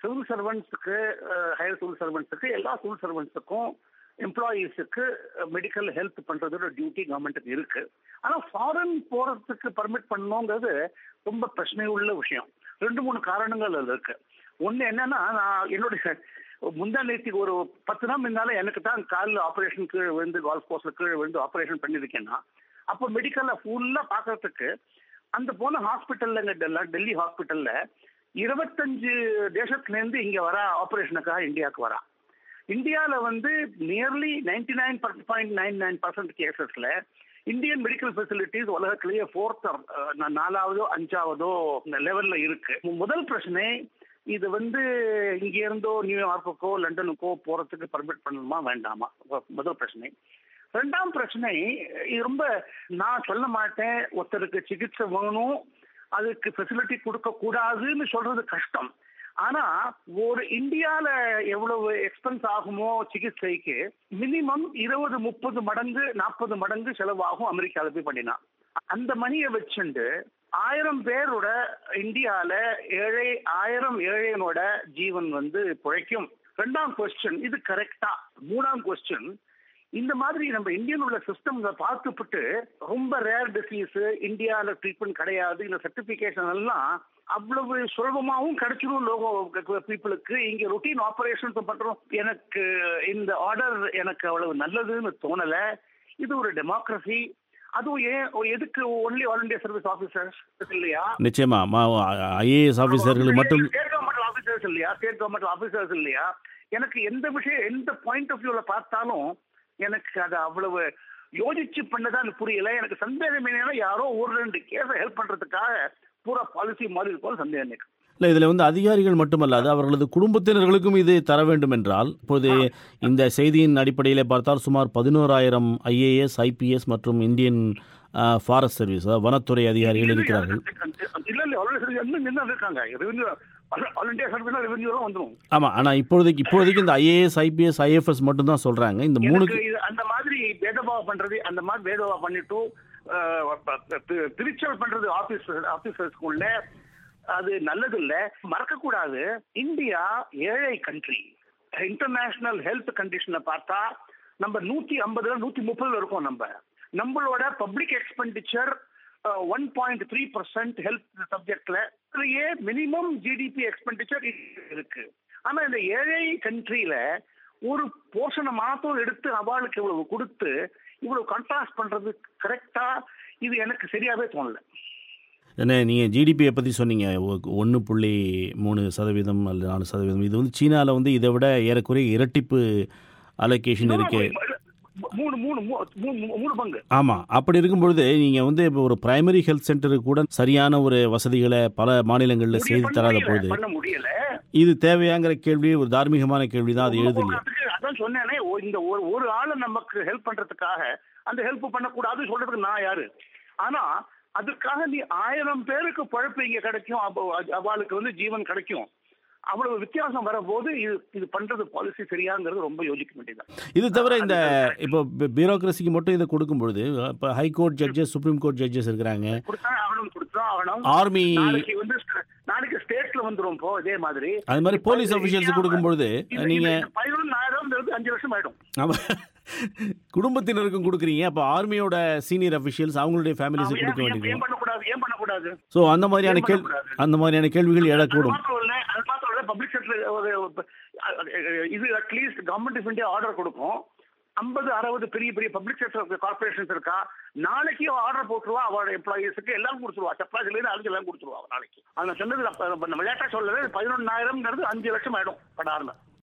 civil சர்வன்ஸுக்கு higher civil சர்வன்ஸுக்கு எல்லா சிவில் சர்வன்ஸுக்கும் எம்ப்ளாயீஸுக்கு மெடிக்கல் ஹெல்ப் பண்றதோட டியூட்டி கவர்மெண்ட்டுக்கு இருக்கு ஆனா ஃபாரின் போறதுக்கு பர்மிட் பண்ணணுங்கிறது ரொம்ப பிரச்சனை உள்ள விஷயம் ரெண்டு மூணு காரணங்கள் அதுல இருக்கு ஒண்ணு என்னன்னா நான் என்னுடைய முந்தா நேற்றுக்கு ஒரு பத்து நாள் முன்னால எனக்கு தான் காலில் ஆபரேஷன் கீழே விழுந்து கால்ஃப் கோர்ஸ்ல கீழே விழுந்து ஆபரேஷன் பண்ணிருக்கேன்னா அப்போ மெடிக்கல்ல ஃபுல்லா பாக்குறதுக்கு அந்த போன ஹாஸ்பிட்டல்ல டெல்லி ஹாஸ்பிட்டல்ல இருபத்தஞ்சு தேசத்துல இருந்து இங்க வர ஆபரேஷனுக்காக இந்தியாவுக்கு வரா இந்தியால வந்து nearly ninety nine point nine nine percent கேசஸ்ல இந்தியன் மெடிக்கல் ஃபெசிலிட்டிஸ் உலகத்திலேயே ஃபோர்த் நாலாவதோ அஞ்சாவதோ லெவல்ல இருக்கு முதல் பிரச்சனை இது வந்து இங்க இருந்தோ நியூயார்க்குக்கோ லண்டனுக்கோ போறதுக்கு பர்மிட் பண்ணணுமா வேண்டாமா முதல் பிரச்சனை ரெண்டாம் பிரச்சனை இது ரொம்ப நான் சொல்ல மாட்டேன் ஒருத்தருக்கு சிகிச்சை வேணும் அதுக்கு ஃபெசிலிட்டி கொடுக்க கூடாதுன்னு சொல்றது கஷ்டம் ஆனா ஒரு இந்தியால எவ்வளவு எக்ஸ்பென்ஸ் ஆகுமோ சிகிச்சைக்கு மினிமம் இருபது முப்பது மடங்கு நாற்பது மடங்கு செலவாகும் அமெரிக்கால போய் பண்ணினா அந்த மணியை வச்சுண்டு ஆயிரம் பேரோட இந்தியால ஏழை ஆயிரம் ஏழையனோட ஜீவன் வந்து பிழைக்கும் ரெண்டாம் கொஸ்டின் இது கரெக்டா மூணாம் கொஸ்டின் இந்த மாதிரி நம்ம இந்தியன் உள்ள சிஸ்டம் பார்த்துப்பட்டு ரொம்ப ரேர் டிசீஸ் இந்தியால ட்ரீட்மெண்ட் கிடையாது இந்த சர்டிபிகேஷன் எல்லாம் அவ்வளவு சுலபமாகவும் கிடைச்சிடும் லோகோ பீப்புளுக்கு இங்க ரொட்டீன் ஆபரேஷன்ஸ் பண்றோம் எனக்கு இந்த ஆர்டர் எனக்கு அவ்வளவு நல்லதுன்னு தோணல இது ஒரு டெமோக்ரஸி அதுவும் ஏன் எதுக்கு only all India service officers இல்லையா நிச்சயமா ஐஏஎஸ் ஆபீசர்களுக்கு மட்டும் ஸ்டேட் கவர்மெண்ட் ஆபீசர்ஸ் இல்லையா ஸ்டேட் கவர்மெண்ட் ஆபீசர்ஸ் இல்லையா எனக்கு எந்த விஷயம் எந்த பாயிண்ட் ஆஃப் வியூல பார்த்தாலும் எனக்கு அது அவ்வளவு யோசிச்சு பண்ணதான் புரியல எனக்கு சந்தேகம் என்னன்னா யாரோ ஒரு ரெண்டு கேஸை ஹெல்ப் பண்றதுக்காக பூரா பாலிசி மாறி இருக்கும் சந்தேகம் எனக்கு இல்லை இதில் வந்து அதிகாரிகள் மட்டுமல்லாது அவர்களது குடும்பத்தினர்களுக்கும் இது தர வேண்டும் என்றால் இப்போது இந்த செய்தியின் அடிப்படையில் பார்த்தால் சுமார் பதினோராயிரம் ஐஏஎஸ் ஐபிஎஸ் மற்றும் இந்தியன் ஃபாரஸ்ட் சர்வீஸ் வனத்துறை அதிகாரிகள் இருக்கிறார்கள் இல்ல இல்ல ஆல்ரெடி இன்னும் நின்று இருக்காங்க revenue all India service revenue தான் வந்துடும் ஆமாம் ஆனால் இப்பொழுதைக்கு இப்போதைக்கு இந்த ஐஏஎஸ் ஐபிஎஸ் ஐஎஃப்எஸ் மட்டும் தான் சொல்கிறாங்க இந்த மூணுக்கு எனக்கு இது அந்த மாதிரி பேதபாவம் பண்றது அந்த மாதிரி பேதபாவம் பண்ணிட்டு பிரிச்சல் பண்றது ஆபீஸ் ஆபீசர்ஸ்குள்ள அது நல்லது இல்ல மறக்க கூடாது இந்தியா ஏழை கண்ட்ரி இன்டர்நேஷனல் ஹெல்த் கண்டிஷனை பார்த்தா நம்ம நூத்தி ஐம்பதுல நூத்தி முப்பதுல இருக்கோம் நம்ம நம்மளோட public expenditure one point three percent health சப்ஜெக்ட்ல இதுலயே மினிமம் ஜிடிபி எக்ஸ்பெண்டிச்சர் இருக்கு ஆனா இந்த ஏழை கண்ட்ரியில ஒரு போர்ஷனை மாத்தம் எடுத்து அவளுக்கு இவ்வளவு கொடுத்து இவ்வளவு கண்ட்ராஸ்ட் பண்றது கரெக்டா இது எனக்கு சரியாவே தோணல என்ன நீங்கள் ஜிடிபியை பற்றி சொன்னீங்க ஒன்று புள்ளி மூணு சதவீதம் அல்லது நாலு சதவீதம் இது வந்து சீனாவில் வந்து இதை விட ஏறக்குறைய இரட்டிப்பு அலோகேஷன் இருக்கு மூணு மூணு மூணு பங்கு ஆமாம் அப்படி இருக்கும்பொழுது நீங்கள் வந்து இப்போ ஒரு பிரைமரி ஹெல்த் சென்டருக்கு கூட சரியான ஒரு வசதிகளை பல மாநிலங்களில் செய்து தராத பொழுது பண்ண முடியல இது தேவையாங்கிற கேள்வி ஒரு தார்மீகமான கேள்வி தான் அது எழுதலையே அதான் சொன்னேனே இந்த ஒரு ஒரு ஆளை நமக்கு ஹெல்ப் பண்றதுக்காக அந்த ஹெல்ப் பண்ணக்கூடாது சொல்றதுக்கு நான் யாரு ஆனா அதுக்காக நீ ஆயிரம் பேருக்கு பழப்பு இங்க கிடைக்கும் அவளுக்கு வந்து ஜீவன் கிடைக்கும் அவ்வளவு வித்தியாசம் வரபோது இது இது பண்றது பாலிசி சரியாங்கிறது ரொம்ப யோசிக்க வேண்டியதான் இது தவிர இந்த இப்போ பியூரோக்ரஸிக்கு மட்டும் இதை கொடுக்கும் பொழுது இப்போ high court judges supreme court judges இருக்கிறாங்க கொடுத்தா ஆகணும் கொடுத்தா ஆகணும் ஆர்மி நாளைக்கு வந்து நாளைக்கு ஸ்டேட்ல வந்துரும் இப்போ இதே மாதிரி அது மாதிரி போலீஸ் அஃபிஷியல்ஸ் கொடுக்கும் பொழுது நீங்க பதினொன்னாயிரம் அஞ்சு வருஷம் ஆயிடும் ஆமா குடும்பத்தினருக்கும் கொடுக்குறீங்க அப்போ ஆர்மியோட சீனியர் அஃபிஷியல்ஸ் அவங்களுடைய ஃபேமிலிஸுக்கு கொடுக்க வேண்டியது ஏன் பண்ணக்கூடாது ஏன் பண்ணக்கூடாது ஸோ அந்த மாதிரியான கேள்வி அந்த மாதிரியான கேள்விகள் எழக்கூடும் அது மாத்திரம் பப்ளிக் செக்டர் இது at least government of India order கொடுக்கும் ஐம்பது அறுபது பெரிய பெரிய பப்ளிக் செக்டர் கார்பரேஷன்ஸ் இருக்கா நாளைக்கு ஆர்டர் போட்டுருவா அவரோட எம்ப்ளாயிஸுக்கு எல்லாம் கொடுத்துருவா சப்ளாஸ்ல இருந்து அதுக்கு எல்லாம் கொடுத்துருவா நாளைக்கு அதை சொன்னது விளையாட்டா சொல்லது பதினொன்னாயிரம்ங்கிறது அஞ்சு லட்சம் ஆயிடும் படார்னு